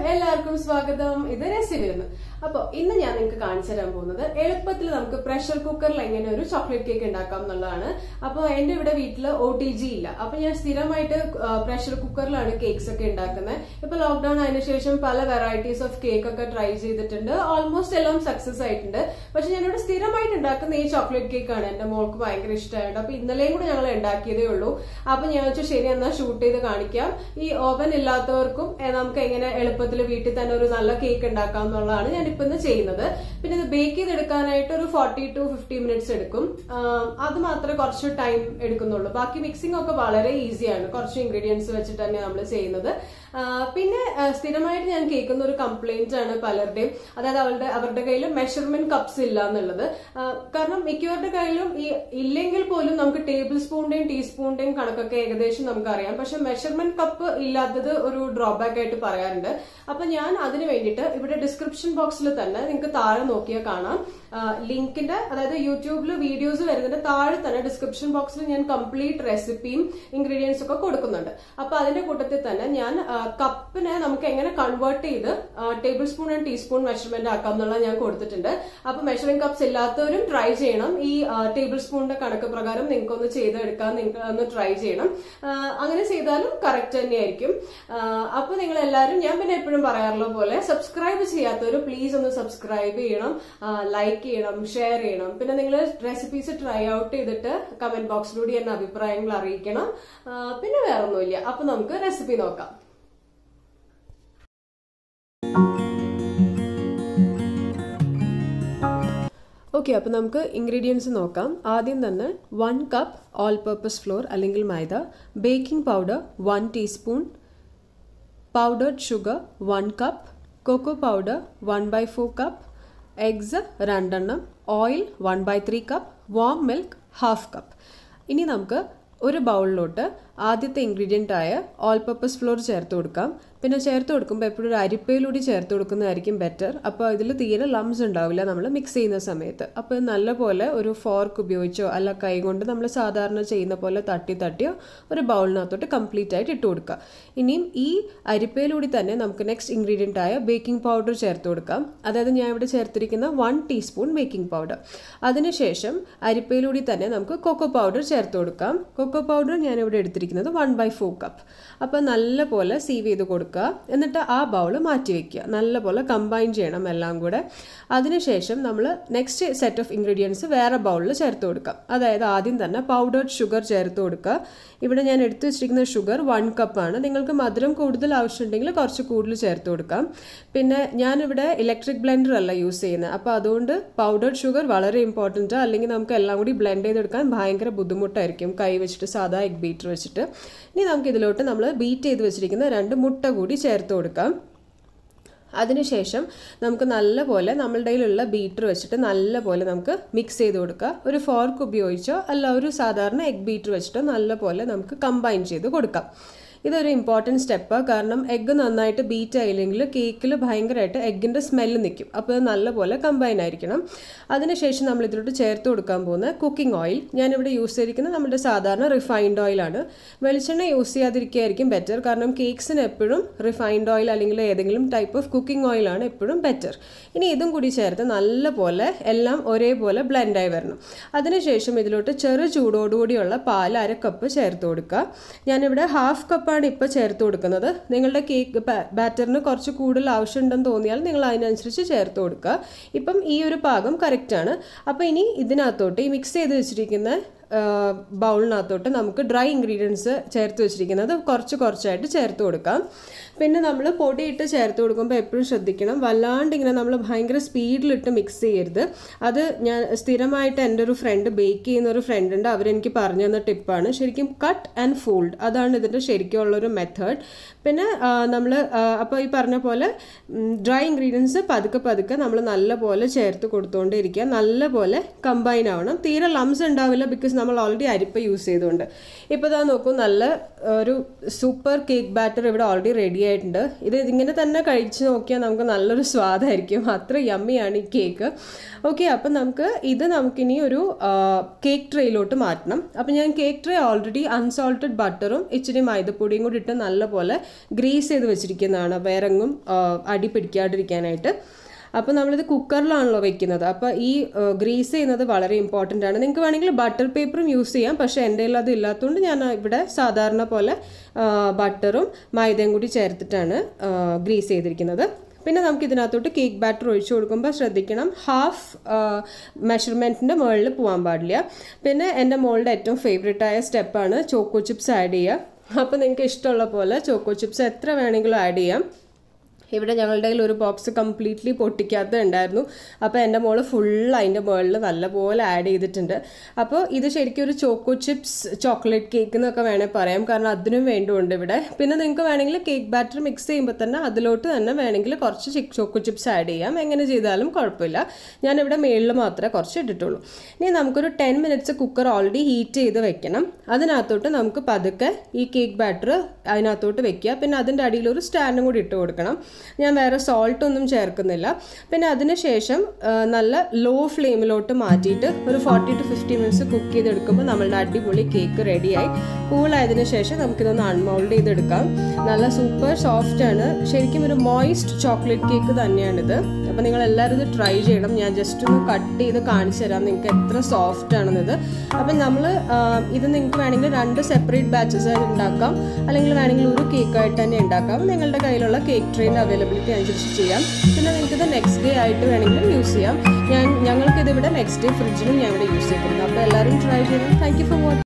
എല്ലാവർക്കും സ്വാഗതം ഇത് രസിവിരുന്ന് അപ്പൊ ഇന്ന് ഞാൻ നിങ്ങൾക്ക് കാണിച്ചു തരാൻ പോകുന്നത് എളുപ്പത്തിൽ നമുക്ക് പ്രഷർ കുക്കറിൽ എങ്ങനെ ഒരു ചോക്ലേറ്റ് കേക്ക് ഉണ്ടാക്കാം എന്നുള്ളതാണ് അപ്പൊ എന്റെ ഇവിടെ വീട്ടിൽ ഒ ടി ജി ഇല്ല അപ്പൊ ഞാൻ സ്ഥിരമായിട്ട് പ്രഷർ കുക്കറിലാണ് കേക്ക്സ് ഒക്കെ ഉണ്ടാക്കുന്നത് ഇപ്പൊ ലോക്ക്ഡൌൺ ആയതിനു ശേഷം പല വെറൈറ്റീസ് ഓഫ് കേക്ക് ഒക്കെ ട്രൈ ചെയ്തിട്ടുണ്ട് ഓൾമോസ്റ്റ് എല്ലാം സക്സസ് ആയിട്ടുണ്ട് പക്ഷെ ഞാനിവിടെ സ്ഥിരമായിട്ട് ഉണ്ടാക്കുന്ന ഈ ചോക്ലേറ്റ് കേക്ക് ആണ് എന്റെ മോൾക്ക് ഭയങ്കര ഇഷ്ടമായിട്ട് അപ്പൊ ഇന്നലെയും കൂടെ ഞങ്ങൾ ഉണ്ടാക്കിയതേ ഉള്ളൂ അപ്പൊ ഞാൻ വെച്ചാൽ ശരി എന്നാൽ ഷൂട്ട് ചെയ്ത് കാണിക്കാം ഈ ഓവൻ ഇല്ലാത്തവർക്കും ഏ, നമുക്ക് എങ്ങനെ എളുപ്പത്തിൽ വീട്ടിൽ തന്നെ ഒരു നല്ല കേക്ക് ഉണ്ടാക്കാം എന്നുള്ളതാണ് ഞാൻ ഇപ്പൊ ഇന്ന് ചെയ്യുന്നത് പിന്നെ ഇത് ബേക്ക് ചെയ്തെടുക്കാനായിട്ട് ഒരു ഫോർട്ടി ടു ഫിഫ്റ്റി മിനിറ്റ്സ് എടുക്കും ആ, അത് മാത്രമേ കുറച്ച് ടൈം എടുക്കുന്നുള്ളൂ ബാക്കി മിക്സിംഗ് ഒക്കെ വളരെ ഈസിയാണ് കുറച്ച് ഇൻഗ്രീഡിയൻസ് വെച്ചിട്ട് തന്നെ നമ്മൾ ചെയ്യുന്നത് ആ, പിന്നെ ആ, സ്ഥിരമായിട്ട് ഞാൻ കേൾക്കുന്ന ഒരു കംപ്ലൈന്റ് ആണ് പലരുടെയും അതായത് അവരുടെ അവരുടെ കയ്യിൽ മെഷർമെന്റ് കപ്സ് ഇല്ല എന്നുള്ളത് ആ, കാരണം മിക്കവരുടെ കയ്യിലും ഈ ഇല്ലെങ്കിൽ പോലും നമുക്ക് ടേബിൾ സ്പൂണിന്റെയും ടീസ്പൂണിന്റെയും കണക്കൊക്കെ ഏകദേശം നമുക്കറിയാം പക്ഷെ മെഷർമെന്റ് കപ്പ് ഇല്ലാത്തത് ഒരു ഡ്രോബാക്ക് ആയിട്ട് പറയാറുണ്ട് അപ്പൊ ഞാൻ അതിന് വേണ്ടിയിട്ട് ഇവിടെ ഡിസ്ക്രിപ്ഷൻ ബോക്സിൽ തന്നെ നിങ്ങൾക്ക് താഴെ നോക്കിയാൽ കാണാം ആ, ലിങ്കിന്റെ അതായത് യൂട്യൂബിൽ വീഡിയോസ് വരുന്നതിന്റെ താഴെ തന്നെ ഡിസ്ക്രിപ്ഷൻ ബോക്സിൽ ഞാൻ കംപ്ലീറ്റ് റെസിപ്പിയും ഇൻഗ്രീഡിയൻസ് ഒക്കെ കൊടുക്കുന്നുണ്ട് അപ്പൊ അതിന്റെ കൂട്ടത്തിൽ തന്നെ ഞാൻ ആ, കപ്പിനെ നമുക്ക് എങ്ങനെ കൺവേർട്ട് ചെയ്ത് tablespoon and teaspoon measurement ആക്കാം എന്നുള്ളത് ഞാൻ കൊടുത്തിട്ടുണ്ട് അപ്പൊ മെഷറിംഗ് കപ്സ് ഇല്ലാത്തവരും ട്രൈ ചെയ്യണം ഈ ടേബിൾ സ്പൂണിന്റെ കണക്ക് പ്രകാരം നിങ്ങൾക്ക് ഒന്ന് ചെയ്തെടുക്കാൻ നിങ്ങൾക്ക് ഒന്ന് ട്രൈ ചെയ്യണം ആ, അങ്ങനെ ചെയ്താലും കറക്റ്റ് തന്നെയായിരിക്കും ആ, അപ്പൊ നിങ്ങൾ എല്ലാവരും ഞാൻ പിന്നെ എപ്പോഴും പറയാറുള്ള പോലെ സബ്സ്ക്രൈബ് ചെയ്യാത്തവർ പ്ലീസ് ഒന്ന് സബ്സ്ക്രൈബ് ചെയ്യണം ലൈക്ക് ചെയ്യണം ഷെയർ ചെയ്യണം പിന്നെ നിങ്ങൾ റെസിപ്പീസ് ട്രൈ ഔട്ട് ചെയ്തിട്ട് കമന്റ് ബോക്സിലൂടെ എന്നെ അഭിപ്രായങ്ങൾ അറിയിക്കണം ആ, പിന്നെ വേറെ ഒന്നുമില്ല അപ്പൊ നമുക്ക് റെസിപ്പി നോക്കാം ഓക്കെ അപ്പോൾ നമുക്ക് ഇൻഗ്രീഡിയൻസ് നോക്കാം ആദ്യം തന്നെ one cup all purpose flour അല്ലെങ്കിൽ maida baking powder one teaspoon powdered sugar one cup cocoa powder one by four cup eggs രണ്ടെണ്ണം oil one by three cup warm milk half cup ഇനി നമുക്ക് ഒരു ബൗളിലോട്ട് ആദ്യത്തെ ഇൻഗ്രീഡിയൻ്റ് ആയ ഓൾ പർപ്പസ് ഫ്ലോർ ചേർത്ത് കൊടുക്കാം പിന്നെ ചേർത്ത് കൊടുക്കുമ്പോൾ എപ്പോഴും ഒരു അരിപ്പയിലൂടെ ചേർത്ത് കൊടുക്കുന്നതായിരിക്കും ബെറ്റർ അപ്പോൾ ഇതിൽ തീരെ ലംസ് ഉണ്ടാവില്ല നമ്മൾ മിക്സ് ചെയ്യുന്ന സമയത്ത് അപ്പോൾ നല്ലപോലെ ഒരു ഫോർക്ക് ഉപയോഗിച്ചോ അല്ല കൈ കൊണ്ട് നമ്മൾ സാധാരണ ചെയ്യുന്ന പോലെ തട്ടി തട്ടിയോ ഒരു ബൗളിനകത്തോട്ട് കംപ്ലീറ്റ് ആയിട്ട് ഇട്ട് കൊടുക്കുക ഇനിയും ഈ അരിപ്പയിലൂടെ തന്നെ നമുക്ക് നെക്സ്റ്റ് ഇൻഗ്രീഡിയൻ്റ് ആയ ബേക്കിംഗ് പൗഡർ ചേർത്ത് കൊടുക്കാം അതായത് ഞാൻ ഇവിടെ ചേർത്തിരിക്കുന്ന വൺ ടീസ്പൂൺ ബേക്കിംഗ് പൗഡർ അതിനുശേഷം അരിപ്പയിലൂടെ തന്നെ നമുക്ക് കൊക്കോ പൗഡർ ചേർത്ത് കൊടുക്കാം കൊക്കോ പൗഡർ ഞാനിവിടെ എടുത്തിരിക്കുന്നത് വൺ ബൈ ഫോർ കപ്പ് അപ്പോൾ നല്ലപോലെ സീവ് ചെയ്ത് കൊടുക്കുക എന്നിട്ട് ആ ബൗൾ മാറ്റി വയ്ക്കുക നല്ലപോലെ കമ്പൈൻ ചെയ്യണം എല്ലാം കൂടെ അതിനുശേഷം നമ്മൾ നെക്സ്റ്റ് സെറ്റ് ഓഫ് ഇൻഗ്രീഡിയൻസ് വേറെ ബൗളിൽ ചേർത്ത് കൊടുക്കാം അതായത് ആദ്യം തന്നെ പൗഡേർഡ് ഷുഗർ ചേർത്ത് കൊടുക്കുക ഇവിടെ ഞാൻ എടുത്തു വെച്ചിരിക്കുന്ന ഷുഗർ വൺ കപ്പാണ് നിങ്ങൾക്ക് മധുരം കൂടുതൽ ആവശ്യമുണ്ടെങ്കിൽ കുറച്ച് കൂടുതൽ ചേർത്ത് കൊടുക്കാം പിന്നെ ഞാനിവിടെ ഇലക്ട്രിക് ബ്ലെൻഡർ അല്ല യൂസ് ചെയ്യുന്നത് അപ്പോൾ അതുകൊണ്ട് പൗഡേർഡ് ഷുഗർ വളരെ ഇമ്പോർട്ടൻ്റ് അല്ലെങ്കിൽ നമുക്ക് എല്ലാം കൂടി ബ്ലെൻഡ് ചെയ്തെടുക്കാൻ ഭയങ്കര ബുദ്ധിമുട്ടായിരിക്കും കൈ വെച്ചിട്ട് സാധാ എഗ് ബീറ്റർ വെച്ചിട്ട് ഇനി നമുക്ക് ഇതിലോട്ട് നമ്മൾ ബീറ്റ് ചെയ്ത് വെച്ചിരിക്കുന്ന രണ്ട് മുട്ട കൂടി ചേർത്ത് കൊടുക്കാം അതിനുശേഷം നമുക്ക് നല്ലപോലെ നമ്മളുടെ കയ്യിലുള്ള ബീറ്റർ വെച്ചിട്ട് നല്ലപോലെ നമുക്ക് മിക്സ് ചെയ്ത് കൊടുക്കുക ഒരു ഫോർക്ക് ഉപയോഗിച്ചോ അല്ല ഒരു സാധാരണ എഗ് ബീറ്റർ വെച്ചിട്ടോ നല്ലപോലെ നമുക്ക് കമ്പൈൻ ചെയ്ത് കൊടുക്കാം ഇതൊരു ഇമ്പോർട്ടൻറ്റ് സ്റ്റെപ്പാണ് കാരണം എഗ്ഗ് നന്നായിട്ട് ബീറ്റ് ആയില്ലെങ്കിൽ കേക്കിൽ ഭയങ്കരമായിട്ട് എഗ്ഗിൻ്റെ സ്മെല്ല് നിൽക്കും അപ്പോൾ അത് നല്ലപോലെ കമ്പൈൻ ആയിരിക്കണം അതിനുശേഷം നമ്മൾ ഇതിലോട്ട് ചേർത്ത് കൊടുക്കാൻ പോകുന്ന കുക്കിംഗ് ഓയിൽ ഞാനിവിടെ യൂസ് ചെയ്തിരിക്കുന്നത് നമ്മുടെ സാധാരണ റിഫൈൻഡ് ഓയിലാണ് വെളിച്ചെണ്ണ യൂസ് ചെയ്യാതിരിക്കുകയായിരിക്കും ബെറ്റർ കാരണം കേക്ക്സിന് എപ്പോഴും റിഫൈൻഡ് ഓയിൽ അല്ലെങ്കിൽ ഏതെങ്കിലും ടൈപ്പ് ഓഫ് കുക്കിംഗ് ഓയിലാണ് എപ്പോഴും ബെറ്റർ ഇനി ഇതും കൂടി ചേർത്ത് നല്ലപോലെ എല്ലാം ഒരേപോലെ ബ്ലെൻഡായി വരണം അതിനുശേഷം ഇതിലോട്ട് ചെറു ചൂടോടുകൂടിയുള്ള പാൽ അര കപ്പ് ചേർത്ത് കൊടുക്കുക ഞാനിവിടെ ഹാഫ് കപ്പാണ് ഇപ്പോൾ ചേർത്ത് കൊടുക്കുന്നത് നിങ്ങളുടെ കേക്ക് ബാറ്ററിന് കുറച്ച് കൂടുതൽ ആവശ്യമുണ്ടെന്ന് തോന്നിയാൽ നിങ്ങൾ അതിനനുസരിച്ച് ചേർത്ത് കൊടുക്കുക ഇപ്പം ഈ ഒരു പാകം കറക്റ്റാണ് അപ്പോൾ ഇനി ഇതിനകത്തോട്ട് ഈ മിക്സ് ചെയ്ത് വെച്ചിരിക്കുന്ന ബൗളിനകത്തോട്ട് നമുക്ക് ഡ്രൈ ഇൻഗ്രീഡിയൻസ് ചേർത്ത് വെച്ചിരിക്കുന്നത് കുറച്ച് കുറച്ചായിട്ട് ചേർത്ത് കൊടുക്കാം പിന്നെ നമ്മൾ പൊടിയിട്ട് ചേർത്ത് കൊടുക്കുമ്പോൾ എപ്പോഴും ശ്രദ്ധിക്കണം വല്ലാണ്ട് ഇങ്ങനെ നമ്മൾ ഭയങ്കര സ്പീഡിലിട്ട് മിക്സ് ചെയ്യരുത് അത് ഞാൻ സ്ഥിരമായിട്ട് എൻ്റെ ഒരു ഫ്രണ്ട് ബേക്ക് ചെയ്യുന്ന ഒരു ഫ്രണ്ട് ഉണ്ട് അവരെനിക്ക് പറഞ്ഞു തന്ന ടിപ്പാണ് ശരിക്കും കട്ട് ആൻഡ് ഫോൾഡ് അതാണ് ഇതിൻ്റെ ശരിക്കുള്ളൊരു മെത്തേഡ് പിന്നെ നമ്മൾ അപ്പോൾ ഈ പറഞ്ഞ പോലെ ഡ്രൈ ഇൻഗ്രീഡിയൻസ് പതുക്കെ പതുക്കെ നമ്മൾ നല്ലപോലെ ചേർത്ത് കൊടുത്തുകൊണ്ടിരിക്കുക നല്ലപോലെ കമ്പൈൻ ആവണം തീരെ ലംസ് ഉണ്ടാവില്ല ബിക്കോസ് നമ്മൾ ഓൾറെഡി അരിപ്പ യൂസ് ചെയ്തുകൊണ്ട് ഇപ്പോൾ ഇതാ നോക്കൂ നല്ല ഒരു സൂപ്പർ കേക്ക് ബാറ്റർ ഇവിടെ ഓൾറെഡി റെഡി ആയിട്ടുണ്ട് ഇത് ഇതിങ്ങനെ തന്നെ കഴിച്ച് നോക്കിയാൽ നമുക്ക് നല്ലൊരു സ്വാദായിരിക്കും അത്ര യമ്മിയാണ് ഈ കേക്ക് ഓക്കെ അപ്പം നമുക്ക് ഇത് നമുക്കിനി ഒരു കേക്ക് ട്രേയിലോട്ട് മാറ്റണം അപ്പം ഞാൻ കേക്ക് ട്രേ ഓൾറെഡി അൺസോൾട്ടഡ് ബട്ടറും ഇച്ചിരി മൈദപ്പൊടിയും കൂടി ഇട്ട് നല്ലപോലെ ഗ്രീസ് ചെയ്ത് വെച്ചിരിക്കുന്നതാണ് വേറെങ്ങും അടി പിടിക്കാണ്ടിരിക്കാനായിട്ട് അപ്പോൾ നമ്മളിത് കുക്കറിലാണല്ലോ വെക്കുന്നത് അപ്പോൾ ഈ ഗ്രീസ് ചെയ്യുന്നത് വളരെ ഇമ്പോർട്ടൻ്റ് ആണ് നിങ്ങൾക്ക് വേണമെങ്കിൽ ബട്ടർ പേപ്പറും യൂസ് ചെയ്യാം പക്ഷേ എൻ്റെ കയ്യിൽ അത് ഇല്ലാത്തതുകൊണ്ട് ഞാൻ ഇവിടെ സാധാരണ പോലെ ബട്ടറും മൈദയും കൂടി ചേർത്തിട്ടാണ് ഗ്രീസ് ചെയ്തിരിക്കുന്നത് പിന്നെ നമുക്ക് ഇതിനകത്തോട്ട് കേക്ക് ബാറ്റർ ഒഴിച്ചു കൊടുക്കുമ്പോൾ ശ്രദ്ധിക്കണം ഹാഫ് മെഷർമെൻറ്റിൻ്റെ മുകളിൽ പോകാൻ പാടില്ല പിന്നെ എൻ്റെ മോളുടെ ഏറ്റവും ഫേവറേറ്റ് ആയ സ്റ്റെപ്പാണ് ചോക്കോ ചിപ്സ് ആഡ് ചെയ്യുക അപ്പോൾ നിങ്ങൾക്ക് ഇഷ്ടമുള്ള പോലെ ചോക്കോ ചിപ്സ് എത്ര വേണമെങ്കിലും ആഡ് ചെയ്യാം ഇവിടെ ഞങ്ങളുടെ കയ്യിൽ ഒരു ബോക്സ് കംപ്ലീറ്റ്ലി പൊട്ടിക്കാത്ത ഉണ്ടായിരുന്നു അപ്പോൾ എൻ്റെ മോള് ഫുൾ അതിൻ്റെ മുകളിൽ നല്ലപോലെ ആഡ് ചെയ്തിട്ടുണ്ട് അപ്പോൾ ഇത് ശരിക്കും ഒരു ചോക്കോ ചിപ്സ് ചോക്ലേറ്റ് കേക്ക് എന്നൊക്കെ വേണേൽ പറയാം കാരണം അതിനും വേണ്ടുമുണ്ട് ഇവിടെ പിന്നെ നിങ്ങൾക്ക് വേണമെങ്കിൽ കേക്ക് ബാറ്റർ മിക്സ് ചെയ്യുമ്പോൾ തന്നെ അതിലോട്ട് തന്നെ വേണമെങ്കിൽ കുറച്ച് ചോക്കോ ചിപ്സ് ആഡ് ചെയ്യാം എങ്ങനെ ചെയ്താലും കുഴപ്പമില്ല ഞാനിവിടെ മേളിൽ മാത്രമേ കുറച്ച് ഇട്ടിട്ടുള്ളൂ ഇനി നമുക്കൊരു ten minutes cooker already heat ചെയ്ത് വെക്കണം അതിനകത്തോട്ട് നമുക്ക് പതുക്കെ ഈ കേക്ക് ബാറ്റർ അതിനകത്തോട്ട് വെക്കുക പിന്നെ അതിൻ്റെ അടിയിൽ ഒരു സ്റ്റാൻഡും കൂടി ഇട്ട് കൊടുക്കണം ഞാൻ വേറെ സോൾട്ട് ഒന്നും ചേർക്കുന്നില്ല പിന്നെ അതിനുശേഷം നല്ല ലോ ഫ്ലെയിമിലോട്ട് മാറ്റിയിട്ട് ഒരു forty to fifty minutes cook ചെയ്തെടുക്കുമ്പോൾ നമ്മളുടെ അടിപൊളി കേക്ക് റെഡിയായി കൂളായതിനു ശേഷം നമുക്കിതൊന്ന് അൺമോൾഡ് ചെയ്തെടുക്കാം നല്ല സൂപ്പർ സോഫ്റ്റ് ആണ് ശരിക്കും ഒരു മോയിസ്റ്റ് ചോക്ലേറ്റ് കേക്ക് തന്നെയാണിത് അപ്പോൾ നിങ്ങൾ എല്ലാവരും ഇത് ട്രൈ ചെയ്യണം ഞാൻ ജസ്റ്റ് ഒന്ന് കട്ട് ചെയ്ത് കാണിച്ചു തരാം നിങ്ങൾക്ക് എത്ര സോഫ്റ്റ് ആണെന്നത് അപ്പം നമ്മൾ ഇത് നിങ്ങൾക്ക് വേണമെങ്കിൽ രണ്ട് സെപ്പറേറ്റ് ബാച്ചസ് ആയിട്ട് ഉണ്ടാക്കാം അല്ലെങ്കിൽ വേണമെങ്കിൽ ഒരു കേക്കായിട്ട് തന്നെ ഉണ്ടാക്കാം നിങ്ങളുടെ കയ്യിലുള്ള കേക്ക് ട്രെയിൻ്റെ അവൈലബിലിറ്റി അനുസരിച്ച് ചെയ്യാം പിന്നെ നിങ്ങൾക്കിത് നെക്സ്റ്റ് ഡേ ആയിട്ട് വേണമെങ്കിലും യൂസ് ചെയ്യാം ഞാൻ ഞങ്ങൾക്കിത് ഇവിടെ നെക്സ്റ്റ് ഡേ ഫ്രിഡ്ജിലും ഞാൻ ഇവിടെ യൂസ് ചെയ്തിട്ടുണ്ട് അപ്പോൾ എല്ലാവരും ട്രൈ ചെയ്യണം താങ്ക് യു ഫോർ വാച്ചിങ്